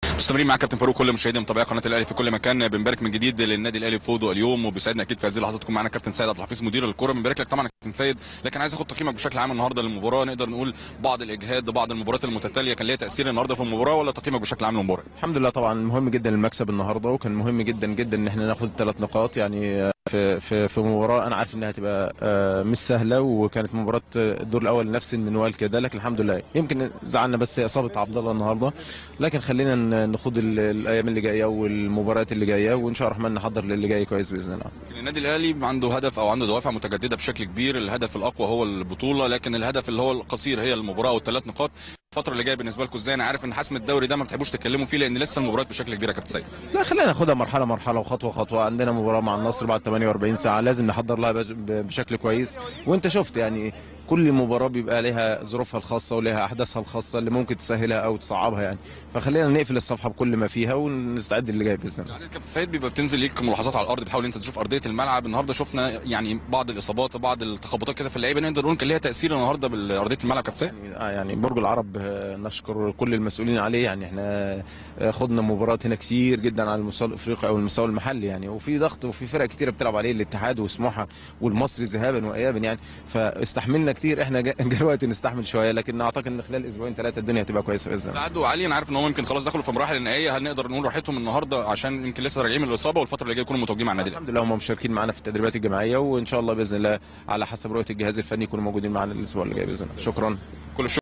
مستمرين مع كابتن فاروق كل مشاهدي متابعي قناه الاهلي في كل مكان بنبارك من جديد للنادي الاهلي بفوزه اليوم وبيسعدنا اكيد في هذه اللحظه تكون معانا كابتن سيد عبد الحفيظ مدير الكره بنبارك لك طبعا يا كابتن سيد لكن عايز اخد تقييمك بشكل عام النهارده للمباراه نقدر نقول بعض الاجهاد بعض المباريات المتتاليه كان ليها تاثير النهارده في المباراه ولا تقييمك بشكل عام للمباراه الحمد لله طبعا مهم جدا المكسب النهارده وكان مهم جدا جدا ان احنا ناخد ثلاث نقاط يعني في في في مباراه انا عارف انها هتبقى آه، مش سهله وكانت مباراه الدور الاول نفس المنوال كده لكن الحمد لله يمكن زعلنا بس اصابه عبد الله النهارده لكن خلينا ن- نخوض ال- الايام اللي جايه والمباريات اللي جايه وان شاء الله الرحمن نحضر للي جاي كويس باذن الله لكن النادي الاهلي عنده هدف او عنده دوافع متجدده بشكل كبير الهدف الاقوى هو البطوله لكن الهدف اللي هو القصير هي المباراه والثلاث نقاط الفتره اللي جايه بالنسبه لكم ازاي انا عارف ان حسم الدوري ده ما بتحبوش تتكلموا فيه لان لسه المباريات بشكل كبير يا كابتن سيد لا خلينا ناخدها مرحله مرحله وخطوه خطوه عندنا مباراه مع النصر بعد 48 ساعه لازم نحضر لها بج- ب- بشكل كويس وانت شفت يعني كل مباراه بيبقى لها ظروفها الخاصه ولها احداثها الخاصه اللي ممكن تسهلها او تصعبها يعني فخلينا نقفل الصفحه بكل ما فيها ونستعد اللي جاي باذن الله يعني كابتن سيد بيبقى بتنزل ليك ملاحظات على الارض بتحاول انت تشوف ارضيه الملعب النهارده شفنا يعني بعض الاصابات وبعض التخبطات كده في اللعيبه نقدر نقول كان ليها تاثير النهارده بارضيه الملعب كابتن سيد يعني, آه يعني برج العرب آه، نشكر كل المسؤولين عليه يعني احنا آه، خدنا مباراه هنا كتير جدا على المستوى الافريقي او المستوى المحلي يعني وفي ضغط وفي فرق كتيره بتلعب عليه الاتحاد وسموحه والمصري ذهابا وايابا يعني فاستحملنا كتير احنا جا- جا الوقت نستحمل شويه لكن اعتقد ان خلال اسبوعين ثلاثه الدنيا هتبقى كويسه باذن الله سعد وعلي انا عارف ان هم يمكن خلاص دخلوا في مراحل النهائيه هل نقدر نقول راحتهم النهارده عشان يمكن لسه راجعين من الاصابه والفتره اللي جايه يكونوا متواجدين مع النادي الاهلي الحمد لله هم مشاركين معانا في التدريبات الجماعيه وان شاء الله باذن الله على حسب رؤيه الجهاز الفني يكونوا موجودين معانا الاسبوع اللي جاي باذن الله شكرا كل الشكر